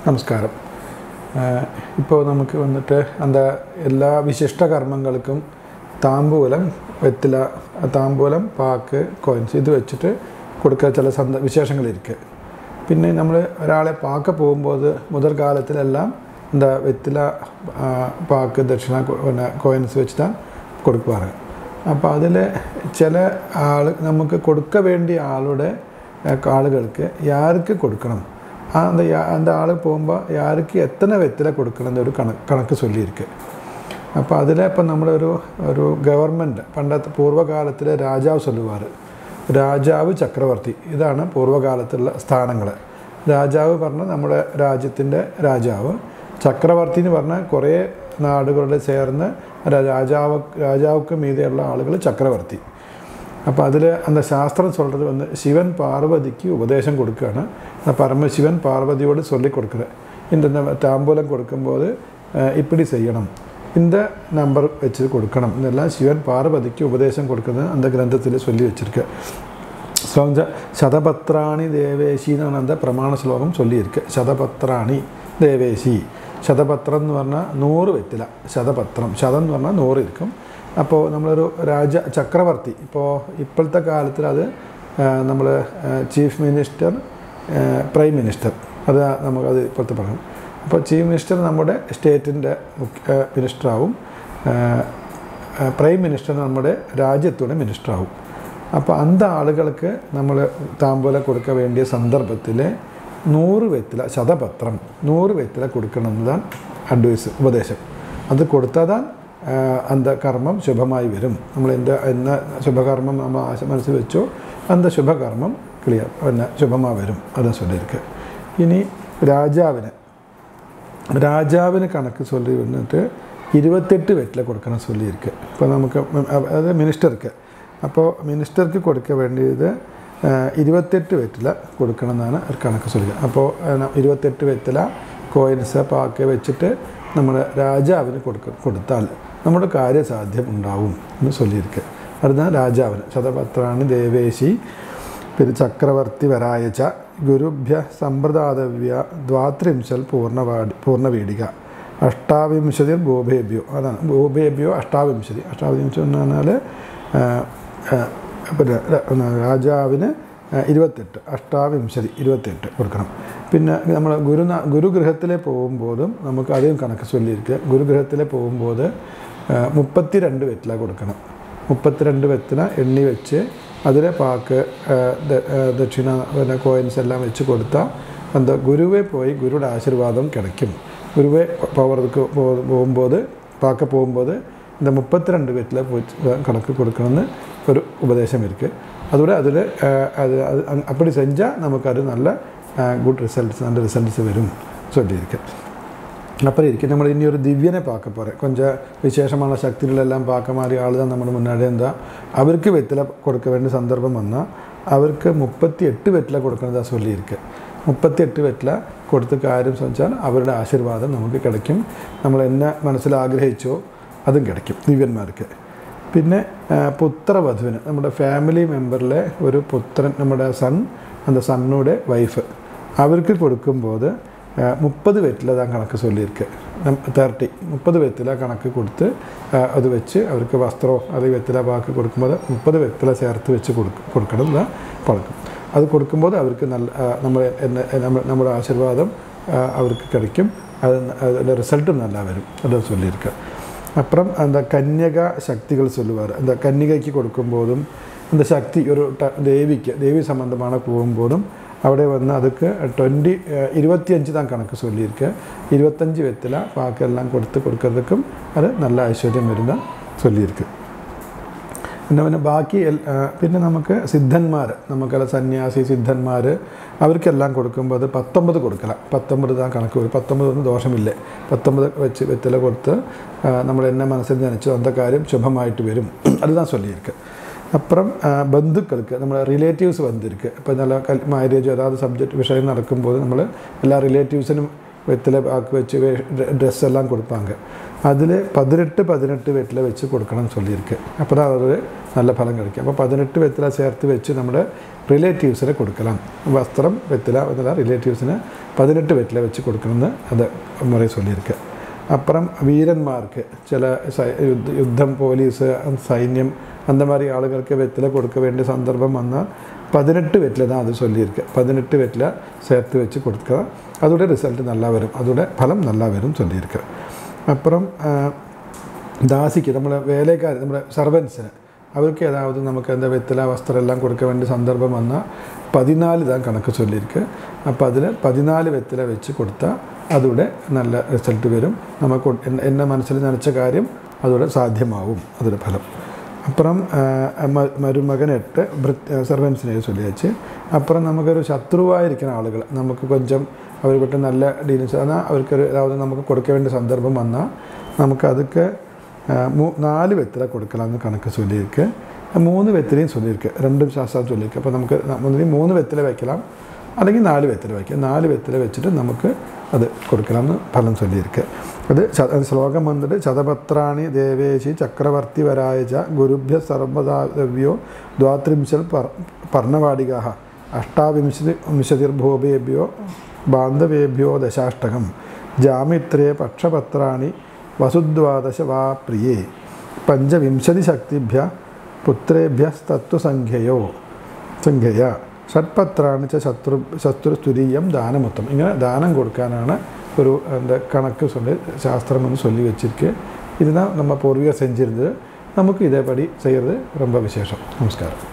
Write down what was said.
നമസ്കാരം ഇപ്പോൾ നമുക്ക് വന്നിട്ട് എന്താ എല്ലാ വിശിഷ്ട കർമ്മങ്ങൾക്കും താമ്പൂലം വെറ്റില താമ്പൂലം പാക്ക് കോയിൻസ് ഇത് വെച്ചിട്ട് കൊടുക്കുക ചില സന്ദ വിശേഷങ്ങളിരിക്കുക പിന്നെ നമ്മൾ ഒരാളെ പാക്ക പോകുമ്പോൾ അത് മുതൽക്കാലത്തിലെല്ലാം എന്താ വെറ്റില ആ, പാക്ക് ദക്ഷിണ കൊ- പിന്നെ കോയിൻസ് വെച്ചിട്ടാണ് കൊടുക്കാറ് അപ്പോൾ അതിൽ ചില ആൾ നമുക്ക് കൊടുക്ക വേണ്ടിയ ആളുടെ ആ, ആളുകൾക്ക് യാർക്ക് കൊടുക്കണം ആ அந்த யா- அந்த ஆள் പോകുമ്പോൾ யாருக்கு எத்தனை வெத்தில കൊടുക്കണം ഒരു കണക്ക് കണക്ക് ചൊല്ലിയിരിക്കുക അപ്പോൾ അതിൽ ഇപ്പം നമ്മളൊരു ഒരു ഗവൺമെൻറ് പണ്ടത്തെ പൂർവ്വകാലത്തിലെ രാജാവ് ചൊല്ലുവാറ് രാജാവ് ചക്രവർത്തി ഇതാണ് പൂർവ്വകാലത്തുള്ള സ്ഥാനങ്ങൾ രാജാവ് പറഞ്ഞാൽ നമ്മുടെ രാജ്യത്തിൻ്റെ രാജാവ് ചക്രവർത്തി എന്ന് പറഞ്ഞാൽ കുറേ നാടുകളുടെ ചേർന്ന് ര- രാജാവ് രാജാവുക്ക് മീതെയുള്ള ആളുകൾ ചക്രവർത്തി അപ്പോൾ അതിൽ அந்த சாஸ்திரம் சொல்கிறது வந்து சிவன் பார்வதிக்கு உபதேசம் கொடுക്കുകയാണ് அந்த பரமசிவன் பார்வதியோடு சொல்லி கொடுக்குற இந்த இந்த தாம்பூலம் கொடுக்கும்போது அஹ், இப்படி செய்யணும் இந்த நம்பர் வச்சு கொடுக்கணும் இதெல்லாம் சிவன் பார்வதிக்கு உபதேசம் கொடுக்குறது அந்த கிரந்தத்தில் சொல்லி வச்சிருக்கு ஸ்லோகம் ச- சதபத்ராணி தேவேஷி എന്നാണ് அந்த പ്രമാണ ശ്ലോകം ചൊല്ലിയിരിക്കുക ശതപത്രാണി ദേവേശി ശതപത്രം എന്ന് പറഞ്ഞാൽ നൂറ് വെറ്റില ശതപത്രം ശതം എന്ന് പറഞ്ഞാൽ നൂറ് ഇരിക്കും അപ്പോൾ നമ്മളൊരു രാജ ചക്രവർത്തി ഇപ്പോൾ ഇപ്പോഴത്തെ കാലത്തിൽ അത് നമ്മൾ ചീഫ് മിനിസ്റ്റർ പ്രൈം മിനിസ്റ്റർ അത് നമുക്കത് ഇപ്പോഴത്തെ പറയും അപ്പോൾ ചീഫ് മിനിസ്റ്റർ നമ്മുടെ സ്റ്റേറ്റിൻ്റെ മുഖ്യ മിനിസ്റ്ററാവും പ്രൈം മിനിസ്റ്റർ നമ്മുടെ രാജ്യത്തുടെ മിനിസ്റ്ററാവും അപ്പോൾ അന്ത ആളുകൾക്ക് നമ്മൾ താമ്പൂല കൊടുക്ക വേണ്ടിയ സന്ദർഭത്തിൽ നൂറ് വെറ്റില ശതപത്രം നൂറ് വെറ്റില കൊടുക്കണം എന്നതാണ് അഡ്വൈസ് ഉപദേശം അത് കൊടുത്താൽ അന്ത കർമ്മം ശുഭമായി വരും നമ്മൾ എന്ത് എന്ന ശുഭകർമ്മം നമ്മൾ ആശ മനസ്സിൽ വെച്ചോ അന്ത ശുഭകർമ്മം ക്ലിയർ പിന്നെ ശുഭമായി വരും അത് ചൊല്ലിയിരിക്കുക ഇനി രാജാവിന് രാജാവിന് കണക്ക് ചൊല്ലി വന്നിട്ട് ഇരുപത്തെട്ട് വെറ്റില കൊടുക്കണം ചൊല്ലിയിരിക്കുക ഇപ്പോൾ നമുക്ക് മ- അതായത് മിനിസ്റ്റർക്ക് അപ്പോൾ മിനിസ്റ്റർക്ക് കൊടുക്ക വേണ്ടിയത് ആ, ഇരുപത്തെട്ട് വെറ്റില കൊടുക്കണം എന്നാണ് ഒരു കണക്ക് ചൊല്ലുക അപ്പോൾ ആ, ഇരുപത്തെട്ട് വെറ്റില കോയിൻസ് പാക്ക് വെച്ചിട്ട് നമ്മുടെ രാജാവിന് കൊടുക്ക കൊടുത്താൽ നമ്മുടെ കാര്യസാധ്യം ഉണ്ടാവും എന്ന് ചൊല്ലിയിരിക്കുക അടുത്ത രാജാവിന് ശതപത്രാണി ദേവേശി പിന്നെ ചക്രവർത്തി വരായച്ച ഗുരുഭ്യ സമ്പ്രദാതവ്യ ദ്വാത്രിംശൽ പൂർണ്ണവാടി പൂർണ്ണവീടിക അഷ്ടാവിംശതി ഗോഭേഭ്യോ അതാണ് ഗോഭേഭ്യോ അഷ്ടാവിംശതി അഷ്ടാവിംശതി എന്ന് പറഞ്ഞാൽ ആ, ആ, പിന്നെ ര- പിന്നെ രാജാവിന് ആ, ഇരുപത്തെട്ട് അഷ്ടാവിംശതി ഇരുപത്തെട്ട് കൊടുക്കണം പിന്നെ നമ്മൾ ഗുരു ഗുരുഗൃഹത്തിലെ പോകുമ്പോഴും നമുക്ക് അധികം കണക്ക് ചൊല്ലിയിരിക്കുക ഗുരുഗൃഹത്തിലെ പോകുമ്പോൾ മുപ്പത്തി രണ്ട് വെറ്റില കൊടുക്കണം മുപ്പത്തിരണ്ട് വെത്തിന എണ്ണി വെച്ച് അതിലെ പാക്ക് ആ, ദ- ആ, ദക്ഷിണ പിന്നെ കോയിൻസ് എല്ലാം വെച്ച് കൊടുത്താൽ എന്താ ഗുരുവെ പോയി ഗുരുയുടെ ആശീർവാദം കിടക്കും ഗുരുവെ പവർക്ക് പോകുമ്പോൾ പാക്ക പോകുമ്പോൾ இந்த முப்பத்திரெண்டு வெட்டில் போய் கணக்கு கொடுக்கணும்னு ஒரு உபதேசம் இருக்குது அதோட அதில் அது அது அங்க- அப்படி செஞ்சால் நமக்கு அது நல்ல குட் ரிசல்ட்ஸ் நல்ல ரிசல்ட்ஸ் வரும் சொல்லியிருக்கேன் அப்புறம் இருக்கு நம்ம இனி ஒரு திவ்யனை பார்க்க போகிறேன் கொஞ்சம் விசேஷமான சக்திகளெல்லாம் பார்க்க மாதிரி ஆள் தான் நம்ம முன்னாடி இருந்தால் அவருக்கு வெத்தில கொடுக்க வேண்டிய சந்தர்ப்பம் வந்தால் அவருக்கு முப்பத்தி எட்டு வெറ്റില കൊടുക്കണതാ சொல்லியிருக்கு മുപ്പത്തി എട്ട് വെറ്റില കൊടുത്ത് കാര്യം ശ്രമിച്ചാൽ അവരുടെ ആശീർവാദം നമുക്ക് കിടക്കും നമ്മൾ എന്നെ മനസ്സിൽ ആഗ്രഹിച്ചോ അതും കിടക്കും ദിവ്യന്മാർക്ക് പിന്നെ ആ, പുത്രവധുവിന് നമ്മുടെ ഫാമിലി മെമ്പറിലെ ഒരു പുത്രൻ നമ്മുടെ സൺ அந்த സണ്ണുടെ വൈഫ് അവർക്ക് കൊടുക്കുമ്പോൾ മുപ്പത് വെറ്റില தான் കണക്ക് ചൊല്ലിയിരിക്കുക തേർട്ടി മുപ്പത് വെറ്റില കണക്ക് കൊടുത്ത് ആ, അത് വെച്ച് അവർക്ക് വസ്ത്രമോ അല്ലെങ്കിൽ വെറ്റില പാക്ക് കൊടുക്കുമ്പോൾ മുപ്പത് വെറ്റില ചേർത്ത് വെച്ച് കൊടുക്ക കൊടുക്കണം എന്നാ പഴക്കം അത് കൊടുക്കുമ്പോൾ അവർക്ക് നല്ല ആ, നമ്മൾ എന്നെ നമ്മ- നമ്മുടെ ആശീർവാദം ആ, അവർക്ക് கிடைக்கும் அது அதில் ரிசல்ட்டும் நல்லா வரும் அதை சொல்லியிருக்கேன் அப்புறம் அந்த கன்யகா சக்திகள் சொல்லுவார் அந்த கன்னிகைக்கு கொடுக்கும்போதும் அந்த சக்தி ஒரு ட- தேவிக்கு தேவி சம்பந்தமான போகும்போதும் അവിടെ വന്ന് അതൊക്കെ ട്വൻറ്റി ഇരുപത്തിയഞ്ച് താൻ കണക്ക് ചൊല്ലിയിരിക്കുക ഇരുപത്തഞ്ച് വെത്തില ബാക്കിയെല്ലാം കൊടുത്ത് കൊടുക്കുന്നതുക്കും അത് നല്ല ഐശ്വര്യം വരുന്ന ചൊല്ലിയിരിക്കുക പിന്നെ പിന്നെ ബാക്കി എൽ- ആ, പിന്നെ നമുക്ക് സിദ്ധന്മാർ നമുക്കല്ല സന്യാസി സിദ്ധന്മാർ അവർക്കെല്ലാം കൊടുക്കുമ്പോൾ അത് പത്തൊമ്പത് കൊടുക്കണം പത്തൊമ്പത് താൻ കണക്ക് വരും പത്തൊമ്പത് ഒന്നും ദോഷമില്ലേ പത്തൊമ്പത് വെച്ച് വെറ്റില കൊടുത്ത് ആ, നമ്മൾ എന്നെ മനസ്സിൽ നനച്ചു അന്ത കാര്യം ശുഭമായിട്ട് വരും அதுதான் சொல்லியிருக்கு அப்புறம் அஹ், பந்துக்களுக்கு நம்ம ரிலேட்டிவ்ஸ் வந்திருக்கு இப்போ நல்ல கல் மேரேஜ் ஏதாவது சப்ஜெக்ட் விஷயம் நடக்கும்போது നമ്മൾ എല്ലാ റിലേറ്റീവ്സിനും വെറ്റില ആക്കി വെച്ച് ഡ്രസ്സ് എല്ലാം കൊടുപ്പാങ്ക അതിൽ പതിനെട്ട് പതിനെട്ട് വെറ്റില വെച്ച് കൊടുക്കണം ചൊല്ലിയിരിക്കുക അപ്പോൾ അവർ നല്ല ഫലം കഴിക്കും അപ്പോൾ പതിനെട്ട് വെത്തില ചേർത്ത് വെച്ച് നമ്മുടെ റിലേറ്റീവ്സിന് കൊടുക്കണം വസ്ത്രം വെത്തില എന്നുള്ള റിലേറ്റീവ്സിന് പതിനെട്ട് വെറ്റില വെച്ച് കൊടുക്കണമെന്ന് അത് മുறை சொல்லியிருக்கு அப்புறம் வீரന്മാർക്ക് ചില സൈ- യുദ്ധ- യുദ്ധം പോലീസ് സൈന്യം அந்த மாதிரி ஆளுகளுக்கு வெற்றில கொடுக்க வேண்டிய சந்தர்ப்பம் வந்தால் பதினெட்டு வெற்றில தான் அது சொல்லியிருக்கு பதினெட்டு வெற்றில சேர்த்து வச்சு கொடுക്കുക அதோட ரிசல்ட் நல்லா வரும் அதோட பலம் நல்லா வரும் சொல்லியிருக்கு அப்புறம் ஆஹ், ദാസിക്ക് നമ്മളെ വേലക്കാർ നമ്മുടെ സർവൻസിന് അവർക്ക് ഏതാവത് നമുക്ക് എന്താ വെത്തില വസ്ത്രം എല്ലാം കൊടുக்க വേണ്ട സന്ദർഭം വന്നാൽ പതിനാല് தான் കണക്ക് ചൊല്ലിയിരിക്ക് അപ്പോൾ അതിൽ പതിനാല് വെത്തില വെച്ച് കൊടുത്താൽ അതോടെ നല്ല റിസൾട്ട് വരും നമുക്ക് എന്ന- എന്നെ മനസ്സിൽ നനച്ച കാര്യം അതോടെ സാധ്യമാവും അതിൻ്റെ ഫലം അപ്പുറം മരുമകനെട്ട് സെർവൻസിനെ ചൊല്ലിയച്ച് അപ്പുറം നമുക്കൊരു ശത്രുവായിരിക്കുന്ന ആളുകൾ നമുക്ക് കൊഞ്ചം അവർക്ക് നല്ല ഡീലിങ്സ് എന്നാൽ അവർക്കൊരു ഏതാവത് നമുക്ക് കൊടുக்க വേണ്ട സന്ദർഭം വന്നാൽ നമുക്ക് അതൊക്കെ ആ, മൂ- നാല് വെത്തില കൊടുക്കലാമെന്ന് കണക്ക് ചൊല്ലിയിരിക്ക് മൂന്ന് വെത്തിലയും ചൊല്ലിയിരിക്ക് രണ്ടും ശാസ്ത്രം ചൊല്ലിയിരിക്ക് അപ്പോൾ നമുക്ക് ഒന്നിനും മൂന്ന് വെത്തില വയ്ക്കണം അല്ലെങ്കിൽ നാല് വെത്തില വയ്ക്കാം നാല് വെത്തില വെച്ചിട്ട് നമുക്ക് അത് കൊടുക്കലാമെന്ന് ഫലം ചൊല്ലിയിരിക്ക് അത് ച- അത് ശ്ലോകം വന്നിട്ട് ചതപത്രാണി ദേവേശി ചക്രവർത്തി വരായച ഗുരുഭ്യ സർവദാവ്യോ ദ്വാത്രിംശൽ പർ പർണവാടിക അഷ്ടാവിംശതി വിംശതിർഭൂപേഭ്യോ ബാന്ധവേഭ്യോ ദശാഷ്ടകം ജാമിത്രേ പക്ഷപത്രാണി വസുദ്വാദശ വാ പ്രിയേ പഞ്ചവിംശതി ശക്തിഭ്യ പുത്രേഭ്യസ്തത്വസംഖ്യയോ സംഖ്യയ ഷഡ്പത്രാണ് ച ശത്രു ശത്രുസ്തുരീയം ദാനമൊത്തം ഇങ്ങനെ ദാനം കൊടുക്കാനാണ് ഒരു എന്താ കണക്ക് சொல்லி சாஸ்திரம் வந்து சொல்லி வச்சிருக்கு இதுதான் நம்ம பூர்வீகர் செஞ்சிருந்தது நமக்கு இதேபடி செய்கிறது ரொம்ப விசேஷம் நமஸ்காரம்